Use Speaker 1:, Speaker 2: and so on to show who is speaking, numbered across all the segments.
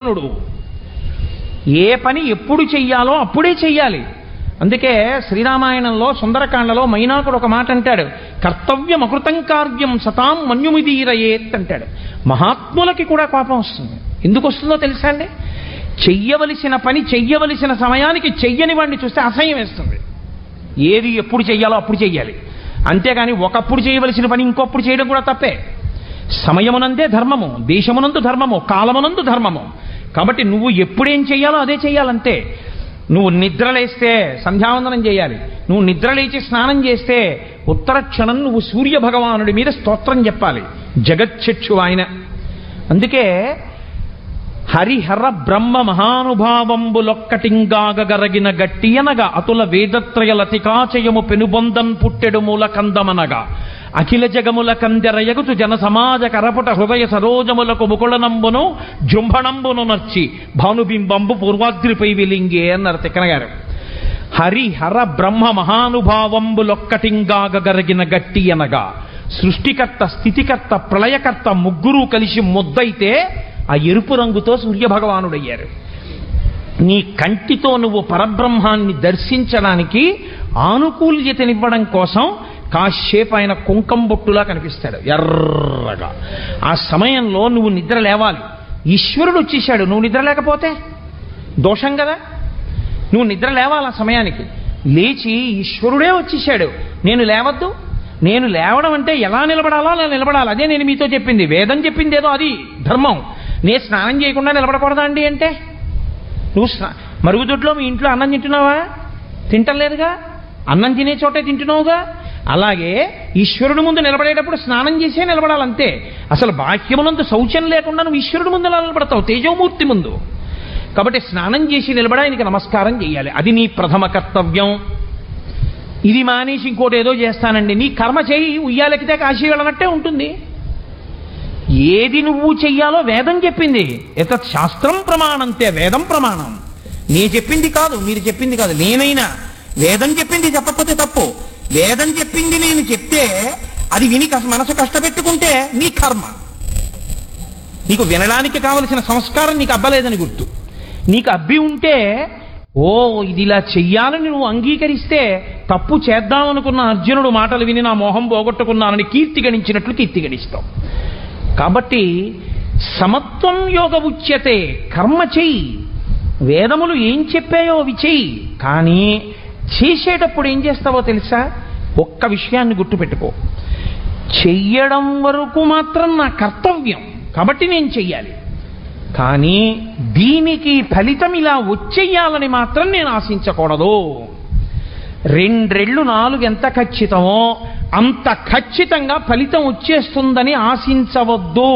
Speaker 1: సంపన్నుడు ఏ పని ఎప్పుడు చెయ్యాలో అప్పుడే చెయ్యాలి అందుకే శ్రీరామాయణంలో సుందరకాండలో మైనాకుడు ఒక మాట అంటాడు కర్తవ్యం అకృతం కార్యం సతాం మన్యుమిదీరయేత్ అంటాడు మహాత్ములకి కూడా కోపం వస్తుంది ఎందుకు వస్తుందో తెలుసా అండి చెయ్యవలసిన పని చెయ్యవలసిన సమయానికి చెయ్యని వాడిని చూస్తే అసహ్యం వేస్తుంది ఏది ఎప్పుడు చెయ్యాలో అప్పుడు చెయ్యాలి అంతేగాని ఒకప్పుడు చేయవలసిన పని ఇంకొప్పుడు చేయడం కూడా తప్పే సమయమునందే ధర్మము దేశమునందు ధర్మము కాలమునందు ధర్మము కాబట్టి నువ్వు ఎప్పుడేం చెయ్యాలో అదే చెయ్యాలంతే నువ్వు నిద్రలేస్తే సంధ్యావందనం చేయాలి నువ్వు నిద్రలేచి స్నానం చేస్తే ఉత్తర క్షణం నువ్వు సూర్య భగవానుడి మీద స్తోత్రం చెప్పాలి జగచ్చక్షు ఆయన అందుకే హరిహర బ్రహ్మ మహానుభావంబులొక్కటింగాగరగిన గట్టియనగా అతుల వేదత్రయ లతికాచయము పెనుబొందన్ పుట్టెడు మూల కందమనగా అఖిల జగముల కందెరయగుచు జన సమాజ కరపుట హృదయ సరోజములకు ముకుళనంబును జృంభణంబును నర్చి భానుబింబంబు పూర్వాద్రిపై విలింగే అన్నారు తిక్కన గారు హరి హర బ్రహ్మ మహానుభావంబులొక్కటింగాగరగిన గట్టి అనగా సృష్టికర్త స్థితికర్త ప్రళయకర్త ముగ్గురు కలిసి ముద్దయితే ఆ ఎరుపు రంగుతో సూర్యభగవానుడయ్యారు నీ కంటితో నువ్వు పరబ్రహ్మాన్ని దర్శించడానికి ఆనుకూల్యతనివ్వడం కోసం కాసేపు ఆయన కుంకం బొట్టులా కనిపిస్తాడు ఎర్రగా ఆ సమయంలో నువ్వు నిద్ర లేవాలి ఈశ్వరుడు వచ్చేసాడు నువ్వు నిద్ర లేకపోతే దోషం కదా నువ్వు నిద్ర లేవాలి ఆ సమయానికి లేచి ఈశ్వరుడే వచ్చేసాడు నేను లేవద్దు నేను లేవడం అంటే ఎలా నిలబడాలో అలా నిలబడాలి అదే నేను మీతో చెప్పింది వేదం చెప్పింది ఏదో అది ధర్మం నేను స్నానం చేయకుండా నిలబడకూడదా అండి అంటే నువ్వు స్నా- మరుగుదొడ్లో మీ ఇంట్లో అన్నం తింటున్నావా తింటలేదుగా అన్నం తినే చోటే తింటున్నావుగా అలాగే ఈశ్వరుడు ముందు నిలబడేటప్పుడు స్నానం చేసే నిలబడాలంతే అసలు బాహ్యమునందు శౌచం లేకుండా నువ్వు ఈశ్వరుడు ముందు ఎలా నిలబడతావు తేజోమూర్తి ముందు కాబట్టి స్నానం చేసి నిలబడి ఆయనకి నమస్కారం చేయాలి అది నీ ప్రథమ కర్తవ్యం ఇది మానేసి ఇంకోటి ఏదో చేస్తానండి నీ కర్మ చేయి ఉయ్యాలెక్కితే కాశీ వెళ్ళనట్టే ఉంటుంది ఏది నువ్వు చెయ్యాలో వేదం చెప్పింది ఎతత్ శాస్త్రం ప్రమాణంతే వేదం ప్రమాణం నే చెప్పింది కాదు మీరు చెప్పింది కాదు నేనైనా వేదం చెప్పింది చెప్పకపోతే తప్పు వేదం చెప్పింది నేను చెప్తే అది విని కస- మనసు కష్టపెట్టుకుంటే నీ కర్మ నీకు వినడానికి కావలసిన సంస్కారం నీకు అబ్బలేదని గుర్తు నీకు అబ్బి ఉంటే ఓ ఇది ఇలా చెయ్యాలని నువ్వు అంగీకరిస్తే తప్పు చేద్దామనుకున్న అర్జునుడు మాటలు విని నా మోహం పోగొట్టుకున్నానని కీర్తి గణించినట్లు కీర్తి గణిస్తావు కాబట్టి సమత్వం యోగ ఉచ్యతే కర్మ చెయ్యి వేదములు ఏం చెప్పాయో అవి చెయ్యి కానీ చేసేటప్పుడు ఏం చేస్తావో తెలుసా ఒక్క విషయాన్ని గుర్తుపెట్టుకో చెయ్యడం వరకు మాత్రం నా కర్తవ్యం కాబట్టి నేను చెయ్యాలి కానీ దీనికి ఫలితం ఇలా వచ్చేయాలని మాత్రం నేను ఆశించకూడదు రెండ్రెళ్ళు నాలుగు ఎంత ఖచ్చితమో అంత ఖచ్చితంగా ఫలితం వచ్చేస్తుందని ఆశించవద్దు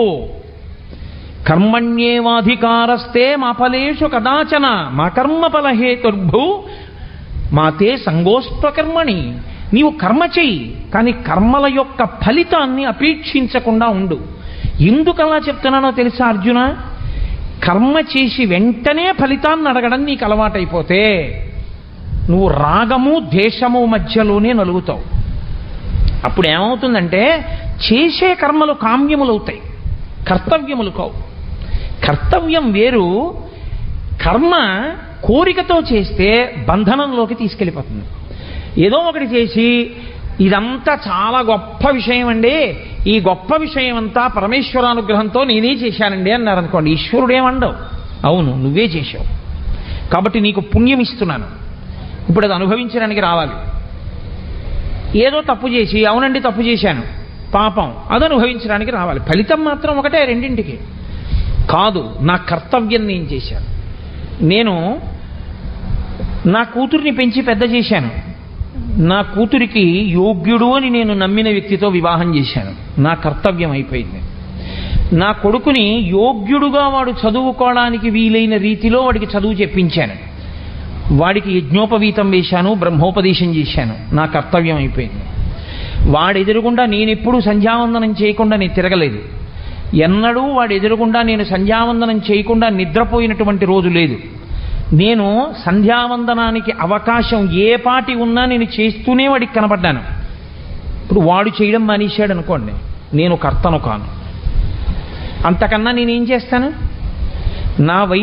Speaker 1: కర్మణ్యేవాధికారస్తే మా ఫలేషు కదాచన మా కర్మఫల హేతుర్భు మాతే సంగోస్త్వకర్మణి నీవు కర్మ చెయ్యి కానీ కర్మల యొక్క ఫలితాన్ని అపేక్షించకుండా ఉండు ఎందుకు అలా చెప్తున్నానో తెలుసా అర్జున కర్మ చేసి వెంటనే ఫలితాన్ని అడగడం నీకు అలవాటైపోతే నువ్వు రాగము దేశము మధ్యలోనే నలుగుతావు అప్పుడు ఏమవుతుందంటే చేసే కర్మలు కామ్యములవుతాయి కర్తవ్యములు కావు కర్తవ్యం వేరు కర్మ కోరికతో చేస్తే బంధనంలోకి తీసుకెళ్ళిపోతుంది ఏదో ఒకటి చేసి ఇదంతా చాలా గొప్ప విషయం అండి ఈ గొప్ప విషయం అంతా పరమేశ్వరానుగ్రహంతో నేనే చేశానండి అన్నారు అనుకోండి ఈశ్వరుడు ఏమండవు అవును నువ్వే చేశావు కాబట్టి నీకు పుణ్యం ఇస్తున్నాను ఇప్పుడు అది అనుభవించడానికి రావాలి ఏదో తప్పు చేసి అవునండి తప్పు చేశాను పాపం అది అనుభవించడానికి రావాలి ఫలితం మాత్రం ఒకటే రెండింటికి కాదు నా కర్తవ్యం నేను చేశాను నేను నా కూతుర్ని పెంచి పెద్ద చేశాను నా కూతురికి యోగ్యుడు అని నేను నమ్మిన వ్యక్తితో వివాహం చేశాను నా కర్తవ్యం అయిపోయింది నా కొడుకుని యోగ్యుడుగా వాడు చదువుకోవడానికి వీలైన రీతిలో వాడికి చదువు చెప్పించాను వాడికి యజ్ఞోపవీతం వేశాను బ్రహ్మోపదేశం చేశాను నా కర్తవ్యం అయిపోయింది వాడు ఎదురుగుండా నేనెప్పుడు సంధ్యావందనం చేయకుండా నేను తిరగలేదు ఎన్నడూ వాడు ఎదురుగుండా నేను సంధ్యావందనం చేయకుండా నిద్రపోయినటువంటి రోజు లేదు నేను సంధ్యావందనానికి అవకాశం ఏ పాటి ఉన్నా నేను చేస్తూనే వాడికి కనపడ్డాను ఇప్పుడు వాడు చేయడం మానేశాడు అనుకోండి నేను కర్తను కాను అంతకన్నా నేనేం చేస్తాను నా వై